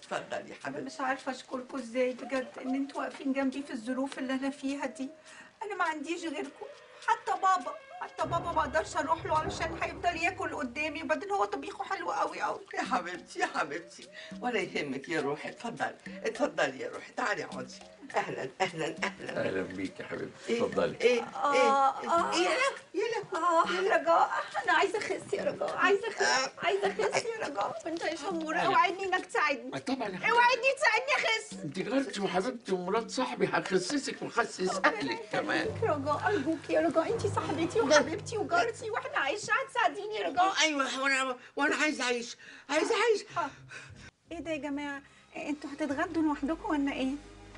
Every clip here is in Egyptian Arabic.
اتفضلي يا انا حبيبتي مش عارفه اشكركم ازاي بجد ان انتوا واقفين جنبي في الظروف اللي انا فيها دي انا ما عنديش غيركم حتى بابا حتى بابا ما اقدرش اروح له علشان هيفضل ياكل قدامي وبعدين هو طبيخه حلو قوي قوي يا حبيبتي يا حبيبتي ولا يهمك يا روحي اتفضلي اتفضلي يا روحي تعالي اقعدي اهلا اهلا اهلا اهلا بيك يا حبيبتي إيه؟ اتفضلي ايه آه، ايه آه. ايه يا لهوي يا لهوي اه رجاء انا عايزه اخس يا رجاء عايزه اخس عايزه اخس يا رجاء انت يا شموره اوعدني انك تساعدني طبعا يا حبيبتي اوعدني تساعدني اخس انت غيرتي وحبيبتي ومرات صاحبي هخسسك وخسس اهلك كمان رجاء ارجوك يا رجاء انت صاحبتي وحبيبتي وجارتي واحنا عايشه هتساعديني يا رجاء اه ايوه وانا وانا عايزه اعيش عايزه اعيش ايه ده يا جماعه انتوا هتتغدوا لوحدكم ولا ايه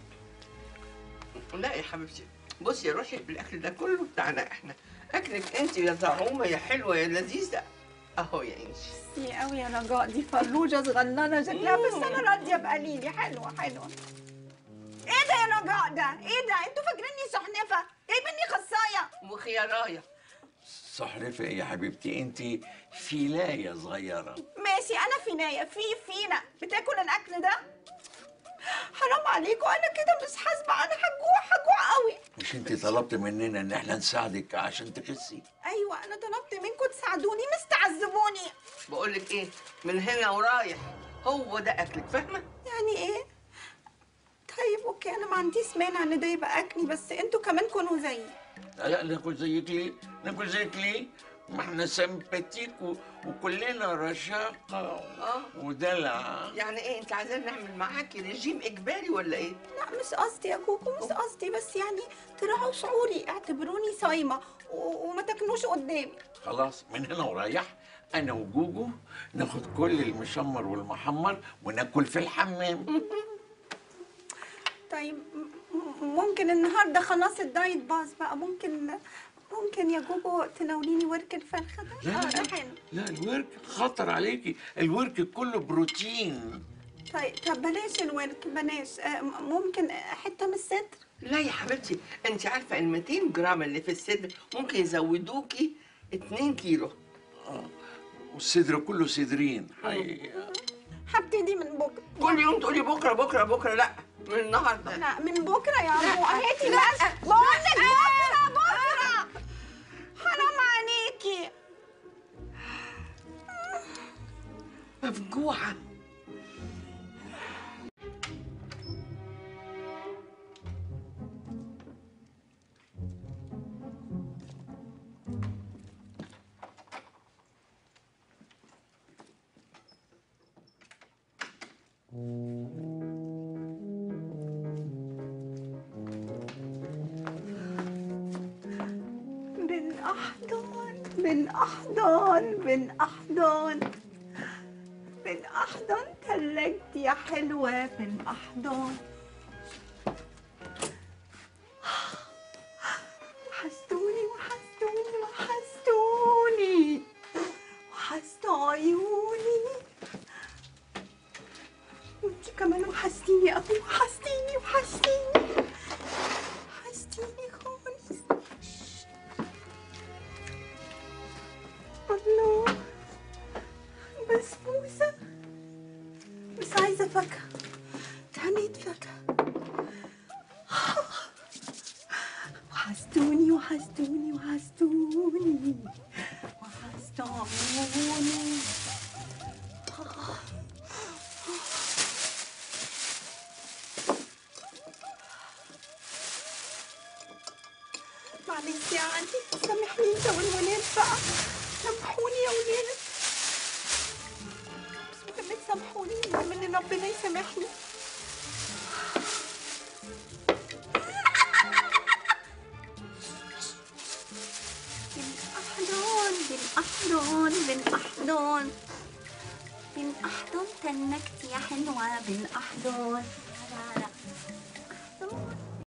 لا يا حبيبتي بصي يا روحي الاكل ده كله بتاعنا احنا اكلك انت يا طعومه يا حلوه يا لذيذه اهو يا انشي ميرسي قوي يا رجاء دي فروجه صغننه شكلها بس انا راضيه بقليلي حلوه حلوه ايه ده يا رجاء ده ايه ده انتوا فاكريني سحنفه جايبيني خصايه وخيارايه صحرفة يا حبيبتي انت فيلاية صغيرة ماشي انا فينايه في فينا بتاكل الاكل ده حرام عليكم انا كده مش حاسبه انا هجوع هجوع قوي مش انت طلبت مننا ان احنا نساعدك عشان تخسي ايوه انا طلبت منكم تساعدوني مش تعذبوني بقول لك ايه من هنا ورايح هو ده اكلك فاهمه يعني ايه طيب اوكي انا ما عنديش مانع ان ده يبقى اكلي بس انتوا كمان كونوا زيي لا ناكل زيك ليه ناكل زيك ليه ما احنا سمباتيك و... وكلنا رشاقة اه ودلع يعني ايه انت عايزين نعمل معاكي رجيم اجباري ولا ايه لا مش قصدي يا كوكو مش قصدي بس يعني تراعوا شعوري اعتبروني صايمه و- وما تاكلوش قدامي خلاص من هنا ورايح انا وجوجو ناخد كل المشمر والمحمر وناكل في الحمام طيب م- م- ممكن النهارده خلاص الدايت باظ بقى ممكن ممكن يا جوجو تناوليني ورك الفرخه ده لا آه، لا ده حلو لا الورك خطر عليكي الورك كله بروتين طيب طب بلاش الورك بلاش آه، م- ممكن حته من الصدر لا يا حبيبتي انت عارفه ال 200 جرام اللي في الصدر ممكن يزودوكي 2 كيلو والصدر كله صدرين حي... هبتدي من بكره كل يوم تقولي بكره بكره بكره لا من النهارده لا من بكره يا عمو هاتي بقى بقول لك بكره بكره حرام عليكي مفجوعه بالأحضان بالأحضان بالأحضان بالأحضان تلجتي يا حلوة بالأحضان وحستوني وحستوني وحستوني وحست عيوني وانتي كمان وحشتيني قوي وحشتيني وحشتيني وحشتيني خالص الله بسبوسة بس عايزة فاكهة تهنيت فاكهة وحشتوني وحشتوني وحشتوني وحشتوني معلش يا عندي سامحني انت والولاد بقى سامحوني يا ولاد بس مهم تسامحوني المهم ان ربنا يسامحني بالأحضان بالأحضان بالأحضان بالأحضان تنكت يا حلوة بالأحضان لا لا